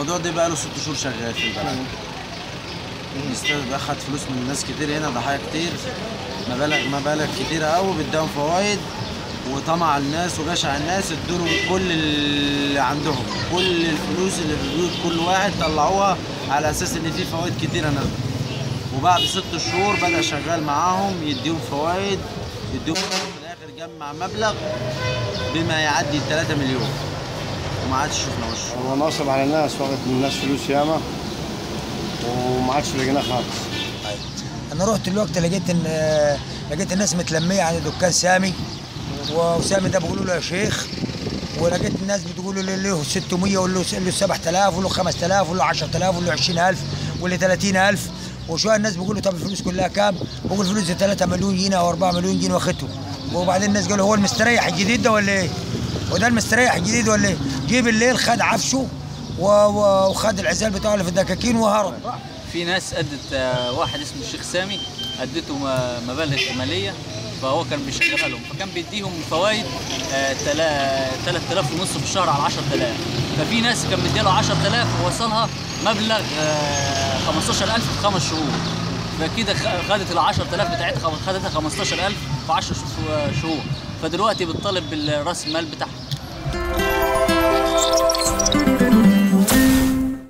الموضوع ده بقى له ست شهور شغال في البلد بيست- اخد فلوس من ناس كتير هنا ضحايا كتير مبالغ مبالغ كتيرة قوي بيديهم فوائد وطمع الناس وجشع الناس ادولهم كل اللي عندهم كل الفلوس اللي في البيوت كل واحد طلعوها على اساس ان في فوائد كتيرة نازلة وبعد ست شهور بدأ شغال معاهم يديهم فوائد يديهم في الاخر جمع مبلغ بما يعدي 3 مليون وما عادش شفنا وشه هو نصب على الناس واخد من الناس فلوس ياما وما عادش لقيناه خالص انا رحت الوقت لقيت ان لقيت الناس متلميه عند دكان سامي وسامي ده بيقولوا له يا شيخ ولقيت الناس بتقول له له 600 وله له 7000 وله 5000 وله 10000 وله 20000 وله 30000 وشويه الناس بيقولوا طب الفلوس كلها كام؟ بقول الفلوس دي 3 مليون جنيه او 4 مليون جنيه واخدهم وبعدين الناس قالوا هو المستريح الجديد ده ولا ايه؟ وده المستريح الجديد ولا ايه؟ جه بالليل خد عفشه و- و- وخد العزال بتاعه اللي في الدكاكين وهرب في ناس ادت آه، واحد اسمه الشيخ سامي ادته م- مبالغ ماليه فهو كان بيشغلها لهم فكان بيديهم فوائد 3000 ونص في الشهر على 10000 ففي ناس كان مديله 10000 ووصلها مبلغ آه، 15000 في خمس شهور فكده خ- خدت ال 10000 بتاعتها خ- خدتها 15000 في 10 شهور فدلوقتي بتطالب بالراس المال بتاعها